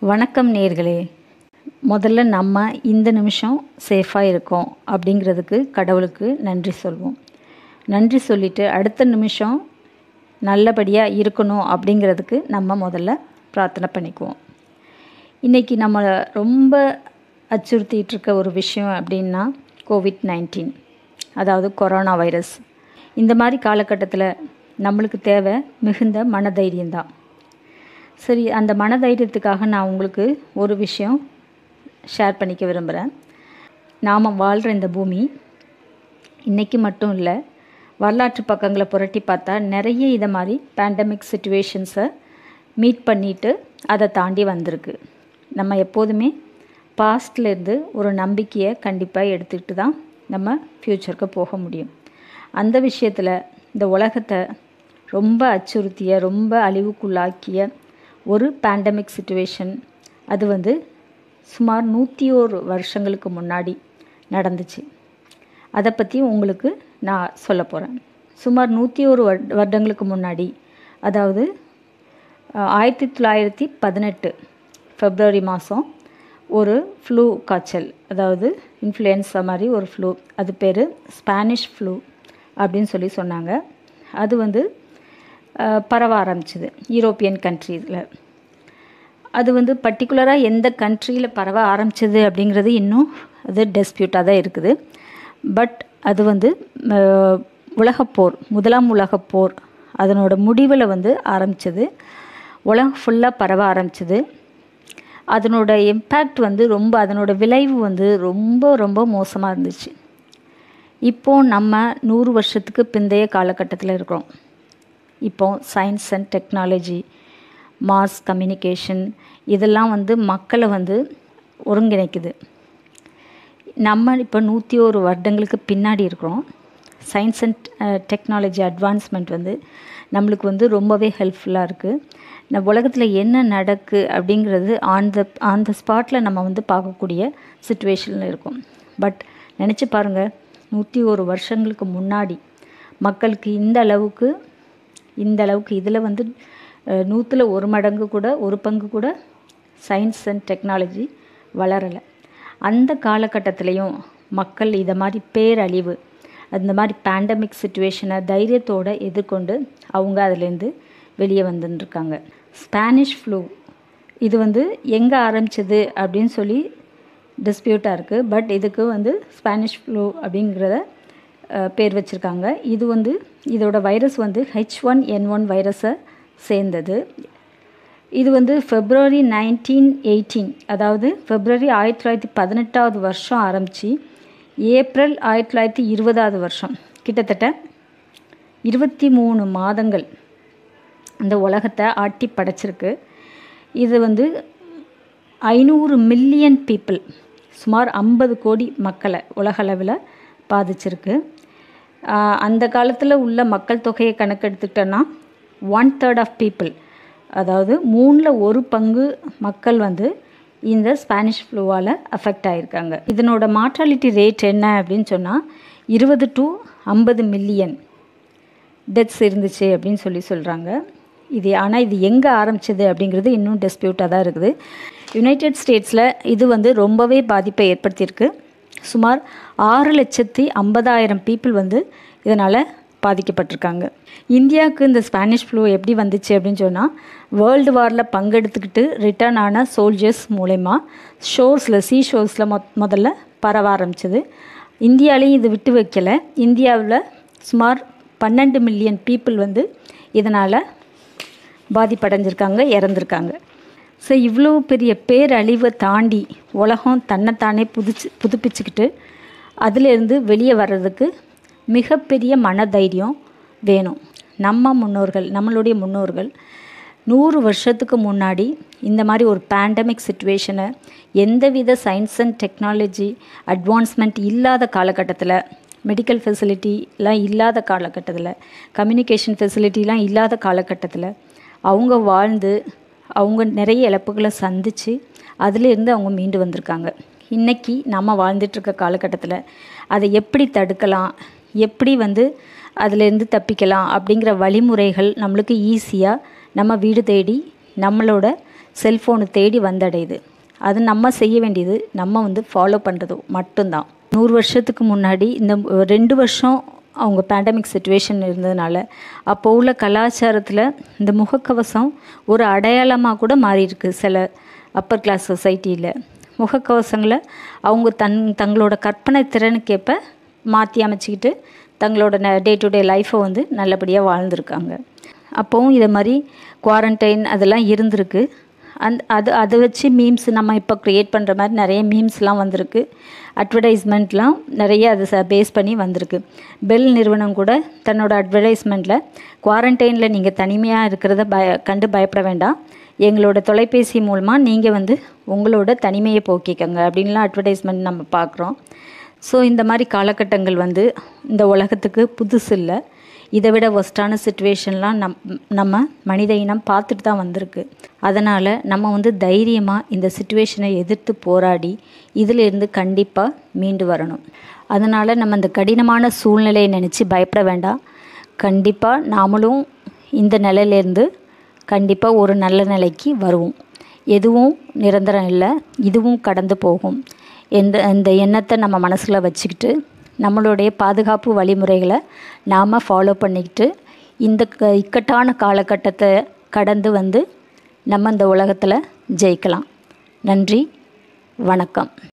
வணக்கம் நேர்களே முதல்ல நம்ம இந்த நிமிஷம் சேஃபாக இருக்கோம் அப்படிங்கிறதுக்கு கடவுளுக்கு நன்றி சொல்வோம் நன்றி சொல்லிவிட்டு அடுத்த நிமிஷம் நல்லபடியாக இருக்கணும் அப்படிங்கிறதுக்கு நம்ம முதல்ல பிரார்த்தனை பண்ணிக்குவோம் இன்றைக்கி நம்ம ரொம்ப அச்சுறுத்திட்டு இருக்க ஒரு விஷயம் அப்படின்னா கோவிட் நைன்டீன் அதாவது கொரோனா வைரஸ் இந்த மாதிரி காலகட்டத்தில் நம்மளுக்கு தேவை மிகுந்த மனதைரியம்தான் சரி அந்த மனதைரியத்துக்காக நான் உங்களுக்கு ஒரு விஷயம் ஷேர் பண்ணிக்க விரும்புகிறேன் நாம் வாழ்கிற இந்த பூமி இன்றைக்கி மட்டும் இல்லை வரலாற்று பக்கங்களை புரட்டி பார்த்தா நிறைய இதை மாதிரி பேண்டமிக் சுச்சுவேஷன்ஸை மீட் பண்ணிவிட்டு அதை தாண்டி வந்திருக்கு நம்ம எப்போதுமே பாஸ்ட்லேருந்து ஒரு நம்பிக்கையை கண்டிப்பாக எடுத்துக்கிட்டு தான் நம்ம ஃப்யூச்சருக்கு போக முடியும் அந்த விஷயத்தில் இந்த உலகத்தை ரொம்ப அச்சுறுத்திய ரொம்ப அழிவுக்குள்ளாக்கிய ஒரு பேண்டமிக் சுச்சுவேஷன் அது வந்து சுமார் நூற்றி ஒரு வருஷங்களுக்கு முன்னாடி நடந்துச்சு அதை பற்றி உங்களுக்கு நான் சொல்ல போகிறேன் சுமார் நூற்றி ஒரு வருடங்களுக்கு முன்னாடி அதாவது ஆயிரத்தி தொள்ளாயிரத்தி பதினெட்டு ஃபெப்ரவரி மாதம் ஒரு ஃப்ளூ காய்ச்சல் அதாவது இன்ஃப்ளூயன்ஸா மாதிரி ஒரு ஃப்ளூ அது பேர் ஸ்பானிஷ் ஃப்ளூ அப்படின்னு சொல்லி சொன்னாங்க அது வந்து பரவ ஆரம்பிச்சிது யூரோப்பியன் கண்ட்ரீஸில் அது வந்து பர்டிகுலராக எந்த கண்ட்ரியில் பரவ ஆரம்பிச்சது அப்படிங்கிறது இன்னும் அது டெஸ்பியூட்டாக தான் இருக்குது பட் அது வந்து உலகப்போர் முதலாம் உலகப்போர் அதனோட முடிவில் வந்து ஆரம்பித்தது உலகம் ஃபுல்லாக பரவ ஆரம்பிச்சது அதனோட இம்பேக்ட் வந்து ரொம்ப அதனோட விளைவு வந்து ரொம்ப ரொம்ப மோசமாக இருந்துச்சு இப்போது நம்ம நூறு வருஷத்துக்கு பிந்தைய காலகட்டத்தில் இருக்கிறோம் இப்போ science and technology mass communication இதெல்லாம் வந்து மக்களை வந்து ஒருங்கிணைக்குது நம்ம இப்போ நூற்றி ஒரு வருடங்களுக்கு பின்னாடி இருக்கிறோம் சயின்ஸ் அண்ட் டெக்னாலஜி அட்வான்ஸ்மெண்ட் வந்து நம்மளுக்கு வந்து ரொம்பவே ஹெல்ப்ஃபுல்லாக இருக்குது நம்ம உலகத்தில் என்ன நடக்கு அப்படிங்கிறது ஆன் த ஆன் த ஸ்பாட்டில் நம்ம வந்து பார்க்கக்கூடிய சுச்சுவேஷனில் இருக்கும் பட் நினச்சி பாருங்கள் நூற்றி ஒரு வருஷங்களுக்கு முன்னாடி மக்களுக்கு இந்த அளவுக்கு இந்த அளவுக்கு இதில் வந்து நூற்றில் ஒரு மடங்கு கூட ஒரு பங்கு கூட சயின்ஸ் அண்ட் டெக்னாலஜி வளரலை அந்த காலகட்டத்திலையும் மக்கள் இதை மாதிரி பேரழிவு அந்த மாதிரி பேண்டமிக் சுச்சுவேஷனை தைரியத்தோடு எதிர்கொண்டு அவங்க அதுலேருந்து வெளியே வந்துட்டுருக்காங்க ஸ்பானிஷ் ஃப்ளூ இது வந்து எங்கே ஆரம்பிச்சது அப்படின்னு சொல்லி டிஸ்பியூட்டாக இருக்குது பட் இதுக்கு வந்து ஸ்பானிஷ் ஃப்ளூ அப்படிங்கிறத பேர் வச்சுருக்காங்க இது வந்து இதோட வைரஸ் வந்து ஹெச் ஒன் என் ஒன் வைரஸை சேர்ந்தது இது வந்து ஃபெப்ரவரி நைன்டீன் எயிட்டீன் அதாவது ஃபெப்ரவரி ஆயிரத்தி தொள்ளாயிரத்தி பதினெட்டாவது வருஷம் ஆரம்பித்து ஏப்ரல் ஆயிரத்தி தொள்ளாயிரத்தி இருபதாவது வருஷம் கிட்டத்தட்ட இருபத்தி மூணு மாதங்கள் இந்த உலகத்தை ஆட்டி படைச்சிருக்கு இது வந்து ஐநூறு மில்லியன் பீப்புள் சுமார் ஐம்பது கோடி மக்களை உலகளவில் பாதிச்சிருக்கு அந்த காலத்தில் உள்ள மக்கள் தொகையை கணக்கெடுத்துக்கிட்டோன்னா ஒன் தேர்ட் ஆஃப் பீப்புள் அதாவது மூணில் ஒரு பங்கு மக்கள் வந்து இந்த ஸ்பானிஷ் ஃப்ளூவால் அஃபெக்ட் ஆகியிருக்காங்க இதனோட மார்ட்டாலிட்டி ரேட் என்ன அப்படின்னு சொன்னால் இருபது டு ஐம்பது மில்லியன் டெத்ஸ் இருந்துச்சு அப்படின்னு சொல்லி சொல்கிறாங்க இது ஆனால் இது எங்கே ஆரம்பிச்சது அப்படிங்கிறது இன்னும் டிஸ்பியூட்டாக தான் இருக்குது யுனைடெட் ஸ்டேட்ஸில் இது வந்து ரொம்பவே பாதிப்பை ஏற்படுத்தியிருக்கு சுமார் ஆறு லட்சத்தி ஐம்பதாயிரம் பீப்புள் வந்து இதனால் பாதிக்கப்பட்டிருக்காங்க இந்தியாவுக்கு இந்த ஸ்பானிஷ் ஃப்ளூ எப்படி வந்துச்சு அப்படின்னு சொன்னால் வேர்ல்டு வாரில் பங்கெடுத்துக்கிட்டு ரிட்டர்ன் ஆன சோல்ஜர்ஸ் மூலயமா ஷோர்ஸில் சீ ஷோர்ஸில் மொ முதல்ல பரவ ஆரம்பிச்சது இந்தியாலேயும் இது விட்டு வைக்கலை இந்தியாவில் சுமார் பன்னெண்டு மில்லியன் பீப்புள் வந்து இதனால் பாதிப்படைஞ்சிருக்காங்க இறந்துருக்காங்க ஸோ இவ்வளோ பெரிய பேரழிவை தாண்டி உலகம் தன்னைத்தானே புதுச்சு புதுப்பிச்சுக்கிட்டு அதிலேருந்து வெளியே வர்றதுக்கு மிகப்பெரிய மனதைரியம் வேணும் நம்ம முன்னோர்கள் நம்மளுடைய முன்னோர்கள் நூறு வருஷத்துக்கு முன்னாடி இந்த மாதிரி ஒரு பேண்டமிக் சுச்சுவேஷனை எந்தவித சயின்ஸ் அண்ட் டெக்னாலஜி அட்வான்ஸ்மெண்ட் இல்லாத காலகட்டத்தில் மெடிக்கல் ஃபெசிலிட்டிலாம் இல்லாத காலகட்டத்தில் கம்யூனிகேஷன் ஃபெசிலிட்டிலாம் இல்லாத காலகட்டத்தில் அவங்க வாழ்ந்து அவங்க நிறைய இழப்புகளை சந்தித்து அதிலேருந்து அவங்க மீண்டு வந்திருக்காங்க இன்றைக்கி நம்ம வாழ்ந்துட்டுருக்க காலகட்டத்தில் அதை எப்படி தடுக்கலாம் எப்படி வந்து அதுலேருந்து தப்பிக்கலாம் அப்படிங்கிற வழிமுறைகள் நம்மளுக்கு ஈஸியாக நம்ம வீடு தேடி நம்மளோட செல்ஃபோனு தேடி வந்தடையுது அது நம்ம செய்ய வேண்டியது நம்ம வந்து ஃபாலோ பண்ணுறது மட்டும்தான் நூறு வருஷத்துக்கு முன்னாடி இந்த ரெண்டு வருஷம் அவங்க பேண்டமிக் சுச்சுவேஷன் இருந்ததுனால அப்போ உள்ள கலாச்சாரத்தில் இந்த முகக்கவசம் ஒரு அடையாளமாக கூட மாறியிருக்கு சில அப்பர் கிளாஸ் சொசைட்டியில் முகக்கவசங்களை அவங்க தன் தங்களோட கற்பனை திறனுக்கேற்ப மாற்றி அமைச்சிக்கிட்டு தங்களோட டே டு டே லைஃப்பை வந்து நல்லபடியாக வாழ்ந்துருக்காங்க அப்போவும் இதை மாதிரி குவாரண்டைன் அதெல்லாம் இருந்திருக்கு அந் அது அதை வச்சு மீம்ஸ் நம்ம இப்போ க்ரியேட் பண்ணுற மாதிரி நிறைய மீம்ஸ்லாம் வந்திருக்கு அட்வர்டைஸ்மெண்ட்லாம் நிறைய அதை ச பேஸ் பண்ணி வந்திருக்கு பெல் நிறுவனம் கூட தன்னோட அட்வர்டைஸ்மெண்ட்டில் குவாரண்டைனில் நீங்கள் தனிமையாக இருக்கிறத பய கண்டு பயப்பட வேண்டாம் எங்களோட தொலைபேசி மூலமாக நீங்கள் வந்து உங்களோட தனிமையை போக்கிக்கங்க அப்படின்லாம் அட்வர்டைஸ்மெண்ட் நம்ம பார்க்குறோம் ஸோ இந்த மாதிரி காலகட்டங்கள் வந்து இந்த உலகத்துக்கு புதுசு இல்லை இதை விட ஒஸ்டான சுச்சுவேஷன்லாம் நம் நம்ம மனித இனம் பார்த்துட்டு தான் வந்திருக்கு அதனால் நம்ம வந்து தைரியமாக இந்த சுச்சுவேஷனை எதிர்த்து போராடி இதிலிருந்து கண்டிப்பாக மீண்டு வரணும் அதனால் நம்ம இந்த கடினமான சூழ்நிலையை நினச்சி பயப்பட வேண்டாம் கண்டிப்பாக நாமளும் இந்த நிலையிலேருந்து கண்டிப்பாக ஒரு நல்ல நிலைக்கு வருவோம் எதுவும் நிரந்தரம் இல்லை இதுவும் கடந்து போகும் எந்த இந்த எண்ணத்தை நம்ம மனசில் வச்சுக்கிட்டு நம்மளுடைய பாதுகாப்பு வழிமுறைகளை நாம் ஃபாலோ பண்ணிக்கிட்டு இந்த க இக்கட்டான காலகட்டத்தை கடந்து வந்து நம்ம இந்த உலகத்தில் ஜெயிக்கலாம் நன்றி வணக்கம்